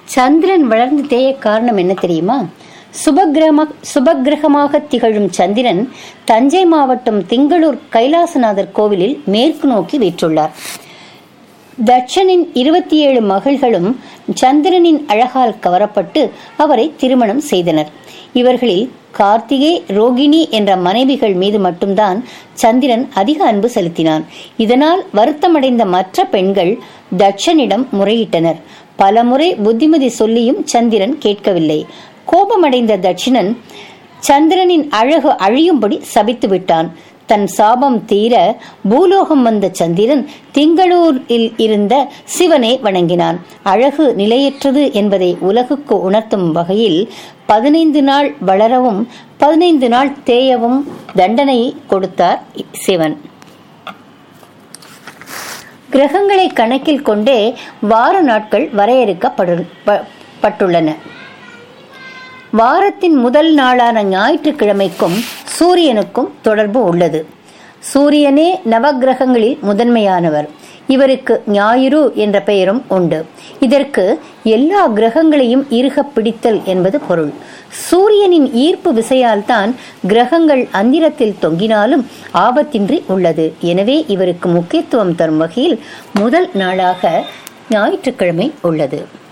சந்திரன் வளர்ந்து தேய காரணம் என்ன தெரியுமா சுபகிரம சுபகிரகமாக திகழும் சந்திரன் தஞ்சை மாவட்டம் திங்களூர் கைலாசநாதர் கோவிலில் மேற்கு நோக்கி வீற்றுள்ளார் தட்சனின் இருபத்தி ஏழு மகள்களும் சந்திரனின் அழகால் கவரப்பட்டு அவரை திருமணம் செய்தனர் இவர்களில் கார்த்திகை ரோகிணி என்ற மனைவிகள் மீது மட்டும்தான் சந்திரன் அதிக அன்பு செலுத்தினான் இதனால் வருத்தமடைந்த மற்ற பெண்கள் தட்சனிடம் முறையிட்டனர் பலமுறை புத்திமதி சொல்லியும் சந்திரன் கேட்கவில்லை கோபமடைந்த தட்சிணன் சந்திரனின் அழகு அழியும்படி சபித்து விட்டான் தன் சாபம் தீர பூலோகம் வந்த சந்திரன் திங்களூரில் இருந்த சிவனை வணங்கினான் அழகு நிலையற்றது என்பதை உலகுக்கு உணர்த்தும் வகையில் பதினைந்து நாள் வளரவும் பதினைந்து நாள் தேயவும் தண்டனை கொடுத்தார் சிவன் கிரகங்களை கணக்கில் கொண்டே வார நாட்கள் வரையறுக்கப்பட்டுள்ளன வாரத்தின் முதல் நாளான ஞாயிற்றுக்கிழமைக்கும் சூரியனுக்கும் தொடர்பு உள்ளது சூரியனே நவகிரகங்களில் முதன்மையானவர் இவருக்கு ஞாயிறு என்ற பெயரும் உண்டு இதற்கு எல்லா கிரகங்களையும் இருக பிடித்தல் என்பது பொருள் சூரியனின் ஈர்ப்பு விசையால் தான் கிரகங்கள் அந்திரத்தில் தொங்கினாலும் ஆபத்தின்றி உள்ளது எனவே இவருக்கு முக்கியத்துவம் தரும் வகையில் முதல் நாளாக ஞாயிற்றுக்கிழமை உள்ளது